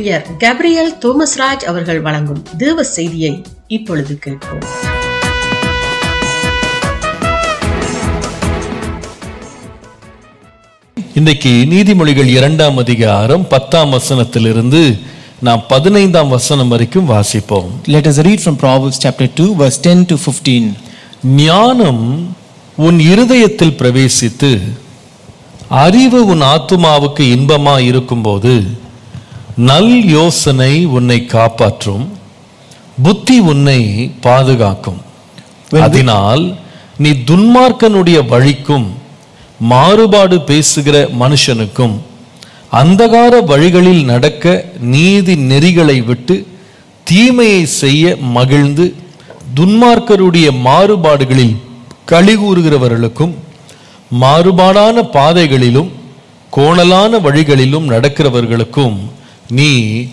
ஊழியர் கேப்ரியல் தோமஸ்ராஜ் அவர்கள் வழங்கும் தேவ செய்தியை இப்பொழுது கேட்போம் இன்றைக்கு நீதிமொழிகள் இரண்டாம் அதிகாரம் பத்தாம் வசனத்திலிருந்து நாம் பதினைந்தாம் வசனம் வரைக்கும் வாசிப்போம் Let us read from Proverbs chapter 2, verse 10 to 15. ஞானம் உன் இருதயத்தில் பிரவேசித்து அறிவு உன் ஆத்துமாவுக்கு இன்பமா இருக்கும்போது நல் யோசனை உன்னை காப்பாற்றும் புத்தி உன்னை பாதுகாக்கும் அதனால் நீ துன்மார்க்கனுடைய வழிக்கும் மாறுபாடு பேசுகிற மனுஷனுக்கும் அந்தகார வழிகளில் நடக்க நீதி நெறிகளை விட்டு தீமையை செய்ய மகிழ்ந்து துன்மார்க்கருடைய மாறுபாடுகளில் கழிகூறுகிறவர்களுக்கும் மாறுபாடான பாதைகளிலும் கோணலான வழிகளிலும் நடக்கிறவர்களுக்கும் நீ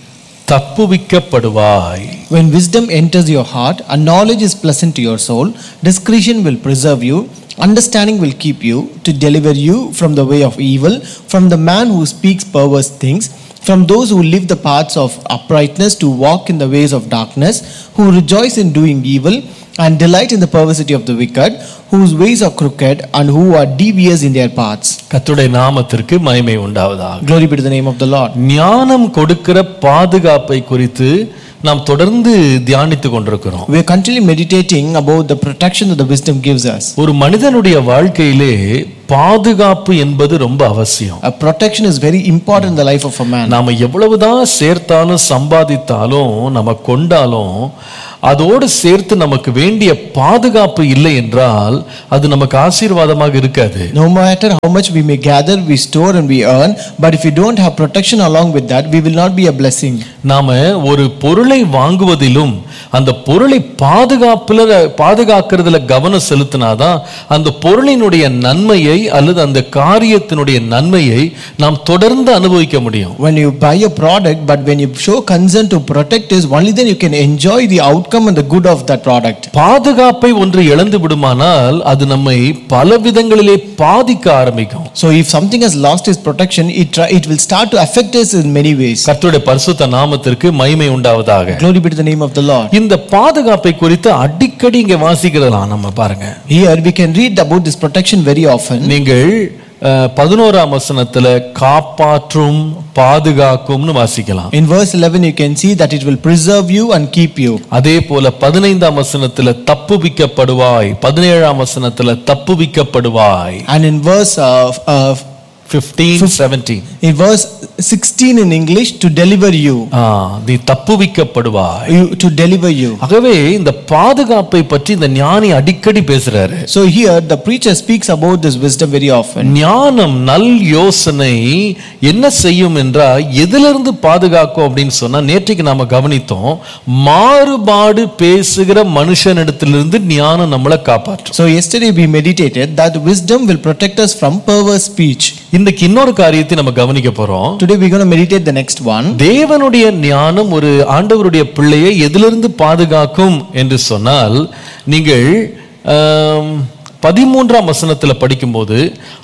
தப்புவிக்கப்படுவாய் When wisdom enters your heart and knowledge is pleasant to your soul, discretion will preserve you, understanding will keep you, to deliver you from the way of evil, from the man who speaks perverse things, from those who live the paths of uprightness, to walk in the ways of darkness, who rejoice in doing evil, and delight in the perversity of the wicked, whose ways are crooked, and who are devious in their paths. கர்த்தருடைய நாமத்திற்கு மகிமை உண்டாவதாக Glory be to the name of the Lord. ஞானம் கொடுக்கிற பாதுகாப்பை குறித்து நாம் தொடர்ந்து தியானித்துக் கொண்டிருக்கிறோம் We are continually meditating about the protection that the wisdom gives us. ஒரு மனிதனுடைய வாழ்க்கையிலே பாதுகாப்பு என்பது ரொம்ப அவசியம் A protection is very important in the life of a man. நாம எவ்வளவுதான் சேர்த்தாலும் சம்பாதித்தாலும் நம்ம கொண்டாலும் அதோடு சேர்த்து நமக்கு வேண்டிய பாதுகாப்பு இல்லை என்றால் அது நமக்கு ஆசீர்வாதமாக இருக்காது No matter how much we may gather, we store and we earn, but if we don't have protection along with that, we will not be a blessing. நாம ஒரு பொருளை வாங்குவதிலும் அந்த பொருளை பாதுகாப்புல பாதுகாக்கிறதுல கவனம் செலுத்தினாதான் அந்த பொருளினுடைய நன்மையை அல்லது அந்த காரியத்தினுடைய நன்மையை நாம் தொடர்ந்து அனுபவிக்க முடியும் When you buy a product, but when you show concern to protect it, only then you can enjoy the outcome and the good of that product. பாதுகாப்பை ஒன்று இழந்து விடுமானால் அது நம்மை பல விதங்களிலே பாதிக்க ஆரம்பிக்கும் So if something has lost its protection, it, try, it will start to affect us in many ways. கர்த்தருடைய பரிசுத்த நாமத்திற்கு மகிமை உண்டாவதாக Glory be to the name of the Lord. இந்த பாதுகாப்பை குறித்து அடிக்கடி இங்க வாசிக்கிறதெல்லாம் நம்ம பாருங்க Here we can read about this protection very often. நீங்கள் அஹ், பதினோராம் வசனத்துல காப்பாற்றும் பாதுகாக்கும்னு வாசிக்கலாம் In verse 11, you can see that it will preserve you and keep you. அதே போல பதினைந்தாம் வசனத்துல தப்புவிக்கப்படுவாய் பதினேழாம் வசனத்துல தப்புவிக்கப்படுவாய் And in verse uh, uh, 15 17 in verse 16 in English, to deliver you, ஆ, நீ தப்புவிக்கப்படுவாய் you to deliver you. ஆகவே இந்த பாதுகாப்பை பற்றி இந்த ஞானி அடிக்கடி பேசுறாரு So here the preacher speaks about this wisdom very often. ஞானம் நல் யோசனை என்ன செய்யும் என்றால் எதிலிருந்து பாதுகாக்கும் அப்படின்னு சொன்னா நேற்றைக்கு நாம கவனித்தோம் மாறுபாடு பேசுகிற மனுஷனிடத்திலிருந்து ஞானம் நம்மளை காப்பாற்றும் So yesterday we meditated that wisdom will protect us from perverse speech. இன்னைக்கு இன்னொரு காரியத்தை நம்ம கவனிக்க போறோம் Today we're going to meditate the next one. தேவனுடைய ஞானம் ஒரு ஆண்டவருடைய பிள்ளையை எதிலிருந்து பாதுகாக்கும் என்று சொன்னால் நீங்கள் ஆம், பதிமூன்றாம் வசனத்துல படிக்கும்போது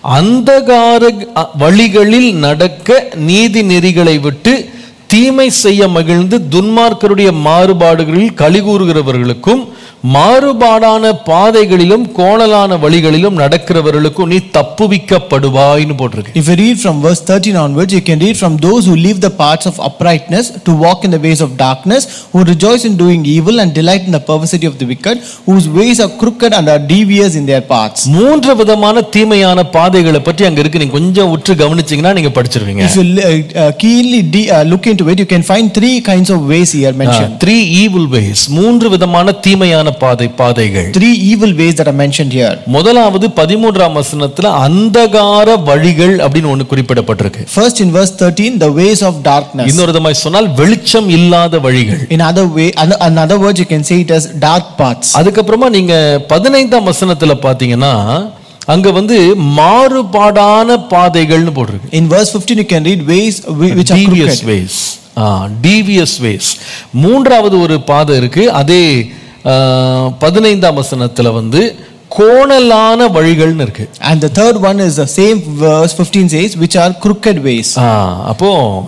அந்தகார அ- வழிகளில் நடக்க நீதி நெறிகளை விட்டு தீமை செய்ய மகிழ்ந்து துன்மார்க்கருடைய மாறுபாடுகளில் கலிகூறுகிறவர்களுக்கும் மாறுபாடான பாதைகளிலும் கோணலான வழிகளிலும் நடக்கிறவர்களுக்கும் நீ தப்புவிக்கப்படுவாய்னு போட்டிருக்கு If you read from verse 13 onwards, you can read from those who leave the paths of uprightness to walk in the ways of darkness, who rejoice in doing evil and delight in the perversity of the wicked, whose ways are crooked and are devious in their paths. மூன்று விதமான தீமையான பாதைகளை பற்றி அங்க இருக்கு நீங்க கொஞ்சம் உற்று கவனிச்சீங்கன்னா நீங்க படிச்சிருவீங்க If you uh, uh, keenly de- uh, look into it, you can find three kinds of ways here mentioned. Three evil ways மூன்று விதமான தீமையான பாதை பாதைகள் Three evil ways that are mentioned here. முதலாவது பதிமூன்றாம் வசனத்துல அந்தகார வழிகள் அப்படின்னு ஒண்ணு குறிப்பிடப்பட்டிருக்கு First, in verse 13, the ways of darkness. இன்னொரு விதமாய் சொன்னால் வெளிச்சம் இல்லாத வழிகள் In other way, an- another words, you can say it as dark paths. அதுக்கப்புறமா நீங்க பதினைந்தாம் வசனத்துல பாத்தீங்கன்னா அங்க வந்து மாறுபாடான பாதைகள்னு போட்டிருக்கு In verse 15, you can read ways whi- which are devious crooked. ways devious ways மூன்றாவது ஒரு பாதை இருக்கு அதே ஆ, பதினைந்தாம் வசனத்துல வந்து கோணலான வழிகள்னு இருக்கு And the third one is the same verse 15 says, which are crooked ways. ஆ, அப்போ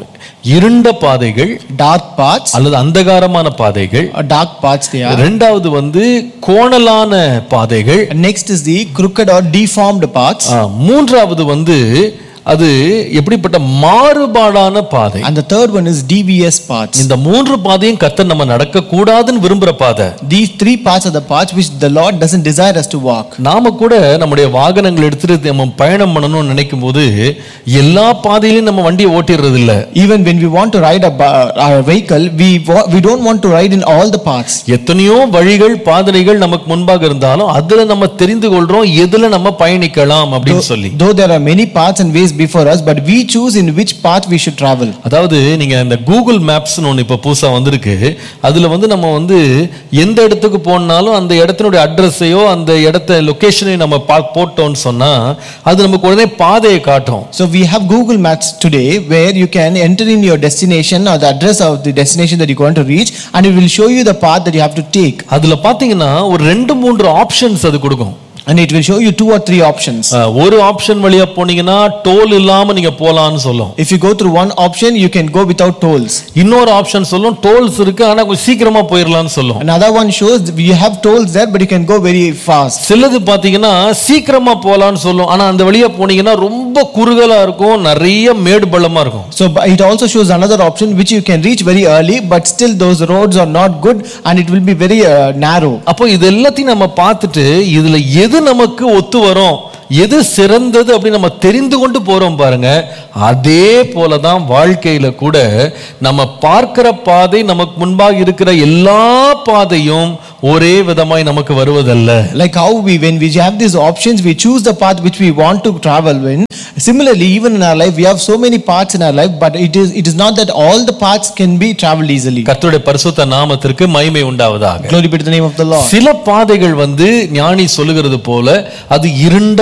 இருண்ட பாதைகள் dark paths, அல்லது அந்தகாரமான பாதைகள் or dark paths they are. ரெண்டாவது வந்து கோணலான பாதைகள் And next is the crooked or deformed paths. ஆ, மூன்றாவது வந்து அது எப்படிப்பட்ட மாறுபாடான பாதை And the third one is devious paths. இந்த மூன்று பாதையும் கர்த்தர் நம்ம நடக்க கூடாதுன்னு விரும்புற பாதை These three paths are the paths which the Lord doesn't desire us to walk. நாம கூட நம்முடைய வாகனங்கள் எடுத்துட்டு நம்ம பயணம் பண்ணணும்னு நினைக்கும் போது எல்லா பாதையிலும் நம்ம வண்டியை ஓட்டிடுறது இல்ல Even when we want to ride a, ba- our vehicle, we, wa- we don't want to ride in all the paths. எத்தனையோ வழிகள் பாதைகள் நமக்கு முன்பாக இருந்தாலும் அதுல நம்ம தெரிந்து கொள்றோம் எதுல நம்ம பயணிக்கலாம் அப்படின்னு சொல்லி Though there are many paths and ways before us, but we choose in which path we should travel. அதாவது நீங்க இந்த கூகுள் மேப்ஸ்னு ஒன்று இப்போ புதுசா வந்திருக்கு அதுல வந்து நம்ம வந்து எந்த இடத்துக்கு போனாலும் அந்த இடத்தினுடைய அட்ரஸையோ அந்த இடத்த லொகேஷனையும் நம்ம பா போட்டோம்னு சொன்னா அது நமக்கு உடனே பாதையை காட்டும் So we have Google Maps today where you can enter in your destination or the address of the destination that you want to reach and it will show you the path that you have to take. அதுல பாத்தீங்கன்னா ஒரு ரெண்டு மூன்று options அது கொடுக்கும் And it will show you two or three options. அஹ், ஒரு option வழியா போனீங்கன்னா டோல் இல்லாம நீங்க போலாம்னு சொல்லும் If you go through one option, you can go without tolls. இன்னொரு ஆப்ஷன் சொல்லும் டோல்ஸ் இருக்கு ஆனா கொஞ்சம் சீக்கிரமா போயிடலாம்னு சொல்லும் Another one shows you have tolls there, but you can go very fast. சிலது பாத்தீங்கன்னா சீக்கிரமா போலாம்னு சொல்லும் ஆனா அந்த வழியா போனீங்கன்னா ரொம்ப குறுகலா இருக்கும் நிறைய மேடு பள்ளமா இருக்கும் So but it also shows another option which you can reach very early, but still those roads are not good and it will be very uh, narrow. அப்போ இது எல்லாத்தையும் நம்ம பார்த்துட்டு இதுல எது நமக்கு ஒத்து வரும் எது சிறந்தது அப்படின்னு நம்ம தெரிந்து கொண்டு போறோம் பாருங்க அதே போலதான் வாழ்க்கையில கூட நம்ம பார்க்கிற பாதை நமக்கு முன்பாக இருக்கிற எல்லா பாதையும் ஒரே விதமாய் நமக்கு வருவதல்ல Like how we, when we have these options, we choose the path which we want to travel in. Similarly, even in our life, we have so many paths in our life, but it is it is not that all the paths can be traveled easily. கர்த்தருடைய பரிசுத்த நாமத்திற்கு மகிமை உண்டாவதாக Glory be to the name of the Lord. சில பாதைகள் வந்து ஞானி சொல்லுகிறது போல அது இருண்ட